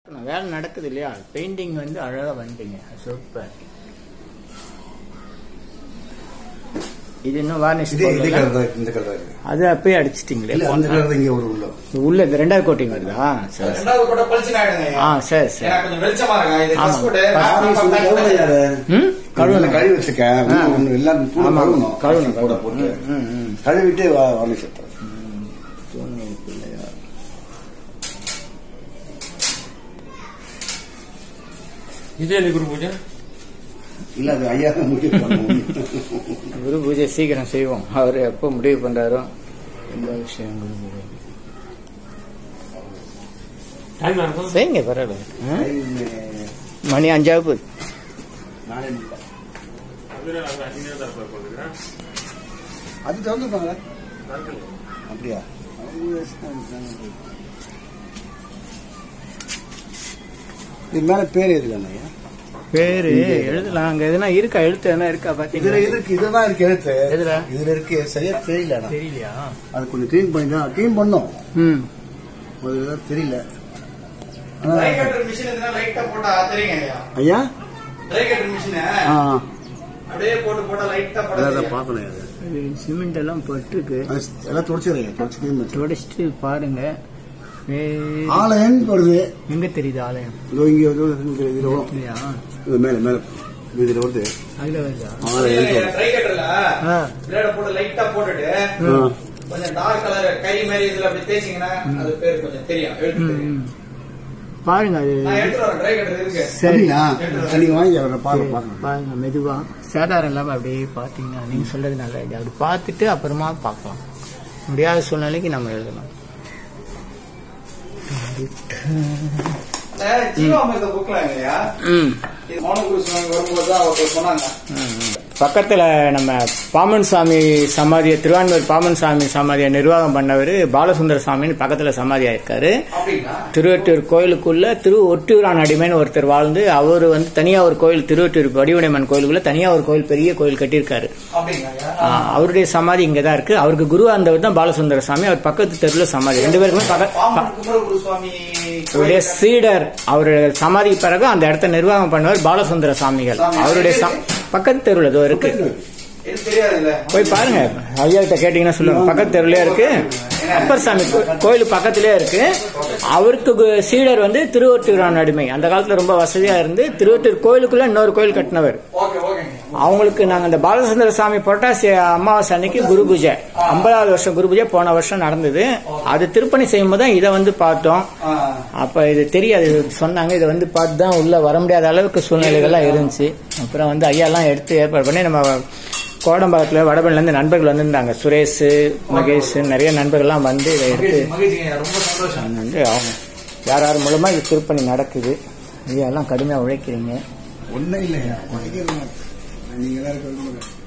வேலை நடக்குது இல்லையா பெயிண்டிங் வந்து அழகா வந்துட்டீங்க சூப்பர் இது இன்னும் வார்னிஷ் இதே இதே போடல கலர் தான் இந்த கலர் தான் இருக்கு அது அப்பயே அடிச்சிட்டீங்களே இல்ல அந்த கலர் தான் இங்க ஒரு உள்ள உள்ள இந்த ரெண்டாவது கோட்டிங் வருதா சரி ரெண்டாவது போட்டா பளிச்சுன்னு ஆயிடுங்க ஆ சரி சரி எனக்கு கொஞ்சம் வெளிச்சமா இருக்கா இது ஆமா. ஃபர்ஸ்ட் போட்டு First ஆபீஸ் கழுவுல யாரு ம் கழுவுல கழுவணும் கழுவி வச்சிருக்கேன் ஆ. இன்னும் ஒண்ணு எல்லாம் தூள் ஆமா, கழுவணும் கழுவணும், கூட கழுவணும். போட்டு ம், ம், ம். கழுவிட்டு வார்னிஷ் எடுத்துறேன் தூணி பிள்ளையார். இதே குரு பூஜை இல்ல அது ஐயா தான் முடிவு பண்ணணும் குரு பூஜை சீக்கிரம் செய்வோம் அவர் எப்போ முடிவு பண்றாரோ இந்த விஷயம் குரு பூஜை டைம் இருக்கும் செய்யுங்க பரவாயில்ல ஆ? மணி அஞ்சாவது நானே இல்ல. அதுல நாங்க அஞ்சு நேரம் தான் இருப்போம் போட்டுக்கிறேன். அது திறந்துருப்பாங்க நாட்கள். அப்படியா அவங்க இஷ்டம். இது மேல பேர் எதுல ஐயா பேரு எழுதலாம் அங்க எதுனா இருக்கா எழுத்து எதுனா இருக்கா இதுல பாத்தீங்களா இருக்கு இதுதான் இருக்கு எழுத்து எதுல? இதுல இருக்கு சரியா தெரியல ஆனா. தெரியலையா அது கொஞ்சம் க்ளீன் பண்ணி தான் க்ளீன் பண்ணோம் ம் அதுதான் தெரியல ட்ரை ஆனா- கட்டர் மிஷின் இருந்தா லைட்டா போட்டா தெரியுங்க ஐயா ஐயா ட்ரை கட்டர் மிஷின் ஆ அப்படியே போட்டு போட்டா லைட்டா போட்டா அதான் தெரியும். பார்க்கணும் அது இது சிமெண்ட் எல்லாம் பட்டிருக்கு அது எல்லாம் தொடச்சிடுறீங்க தொடச்சு க்ளீன் பண்ணி தொடச்சிட்டு பாருங்க வே- ஆலயம் வருது எங்க தெரியுது ஆலயம் இதோ இங்க வந்து இங்க இதுல வரும். இல்லையா இது மேல மேல இதுல வருது அதுல வருதா ஆலயம் வருது. ட்ரை கட்டர்ல ஆ. பிளேட போட்டு லைட்டா போட்டுட்டு ஆ. கொஞ்சம் டார்க் கலர் கை மாதிரி இதுல அப்படி தேய்ச்சிங்கன்னா அது பேர் கொஞ்சம் தெரியும் எழுத்து ம், தெரியும். ம். பாருங்க அது நான் எடுத்துட்டு வரேன் ட்ரை கட்டர் இருக்கு சரி அப்படியா நீங்க வாங்கி அவரை பாருங்க பாருங்க பாருங்க மெதுவா சேதாரம் இல்லாம அப்படியே பாத்தீங்கன்னா நீங்க சொல்றது நல்ல ஐடியா அப்படி பார்த்துட்டு அப்புறமா பார்க்கலாம் முடியாத சூழ்நிலைக்கு நம்ம எழுதலாம் இந்த ஜீவாமிர்த புக்ல இல்லையா ம் இது மௌனகுரு சுவாமி வரும்போது தான் ஒருத்தர் சொன்னாங்க பக்கத்துல நம்ம பாமன் சாமி சமாதியை திருவான்மூர் பாமன் சாமி சமாதியை நிர்வாகம் பண்ணவர் பாலசுந்தர சாமின்னு பக்கத்துல சமாதி ஆயிருக்காரு அப்படின்னா திருவொற்றியூர் கோயிலுக்குள்ள திரு ஒட்டியூரான் அடிமைன்னு ஒருத்தர் வாழ்ந்து அவர் வந்து தனியா ஒரு கோயில் திருவொற்றியூர் வடிவடைமன் கோயிலுக்குள்ள தனியா ஒரு கோயில் பெரிய கோயில் கட்டியிருக்காரு அப்படிங்களா ஐயா? ஆ, அவருடைய சமாதி இங்க தான் இருக்கு அவருக்கு குருவா இருந்தவர் தான் பாலசுந்தர சாமி அவர் பக்கத்து தெருவில் சமாதி ரெண்டு பேருக்குமே பக்க- பாம்பன் குமரகுரு சுவாமி அவருடைய சீடர் அவருடைய சமாதிக்கு பிறகு அந்த இடத்த நிர்வாகம் பண்ணவர் பாலசுந்தர சாமிகள் சாமி. அவருடைய சம்- பக்கத்து தெருவில் இதோ இருக்கு எனக்கு தெரியாது இல்ல போய் பாருங்க ஐயா கிட்ட கேட்டீங்கன்னா சொல்லுவாங்க பக்கத்து தெருவிலே இருக்கு அப்பர் சாமி கோ- கோயில் பக்கத்திலே இருக்கு அவருக்கு கு- சீடர் வந்து திருவொற்றியூரான் அடிமை அந்த காலத்துல ரொம்ப வசதியா இருந்து திருவொற்றியூர் கோயிலுக்குள்ள இன்னொரு கோயில் கட்டினவர் ஓகே ஓகேங்க அவங்களுக்கு நாங்க இந்த பாலசுந்தர சாமி புரட்டாசி அமாவாசை அன்னைக்கு குரு பூஜை ஐம்பதாவது வருஷம் குரு பூஜை போன வருஷம் நடந்தது அது திருப்பணி செய்யும்போது தான் இதை வந்து பார்த்தோம் ஆ. அப்ப இது தெரியாது இது சொன்னாங்க இதை வந்து பார்த்து தான் உள்ள வர முடியாத அளவுக்கு சூழ்நிலைகள்லாம் இருந்துச்சு அப்புறம் வந்து ஐயாலாம் எடுத்து ஏற்பாடு பண்ணி நம்ம கோடம்பாக்கத்துல வடபழனில இருந்து நண்பர்கள் வந்திருந்தாங்க சுரேஷ் மகேஷ் நிறைய நண்பர்கள்லாம் வந்து இதை எடுத்து மகிழ்ச்சி மகிழ்ச்சிங்க ரொம்ப சந்தோஷம் வந்து அவங்க யார் யார் மூலமா இது திருப்பணி நடக்குது ஐயா எல்லாம் கடுமையா உழைக்கிறீங்க ஒன்னும் இல்லையா நீங்க தான் இருக்கிறது